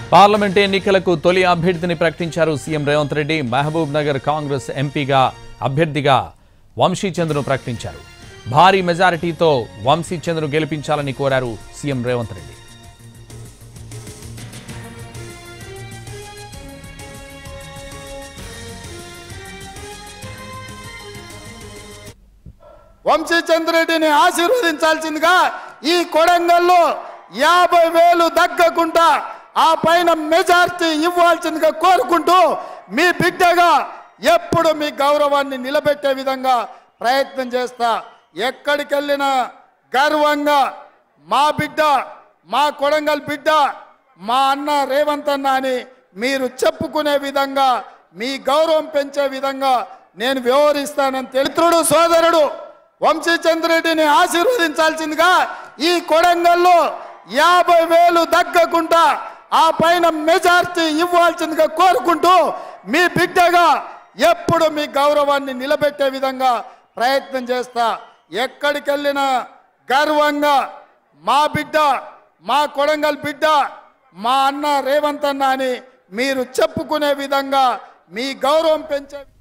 parliament ఎన్నికలకు తొలి అభ్యర్థిని ప్రకటించారు సీఎం రేవంత్ రెడ్డి మహబూబ్ నగర్ కాంగ్రెస్ ఎంపీగా అభ్యర్థిగా వంశీచంద్రను ప్రకటించారు భారీ మెజారిటీతో వంశీచంద్రను గెలిపించాలని కోరారు సీఎం రేవంత్ రెడ్డి వంశీచంద్రెడ్డిని ఆశీర్వదించాల్సిందిగా ఈ కొడంగల్లో యాభై వేలు దగ్గకుండా ఆ పైన మెజార్టీ ఇవ్వాల్సిందిగా కోరుకుంటూ మీ బిడ్డగా ఎప్పుడు మీ గౌరవాన్ని నిలబెట్టే విధంగా ప్రయత్నం చేస్తా ఎక్కడికి వెళ్ళినా గర్వంగా మా బిడ్డ మా కొడంగల్ బిడ్డ మా అన్న రేవంత్ అన్న అని మీరు చెప్పుకునే విధంగా మీ గౌరవం పెంచే విధంగా నేను వ్యవహరిస్తానని తెలుతుడు సోదరుడు వంశీచంద్రెడ్డిని ఆశీర్వదించాల్సిందిగా ఈ కొడంగల్లో యాభై వేలు దగ్గకుండా ఆ పైన మెజార్టీ ఇవ్వాల్సిందిగా కోరుకుంటూ మీ బిడ్డగా ఎప్పుడు మీ గౌరవాన్ని నిలబెట్టే విధంగా ప్రయత్నం చేస్తా ఎక్కడికి వెళ్ళినా గర్వంగా మా బిడ్డ మా కొడంగల్ బిడ్డ మా అన్న రేవంత్ అన్న అని మీరు చెప్పుకునే విధంగా మీ గౌరవం పెంచే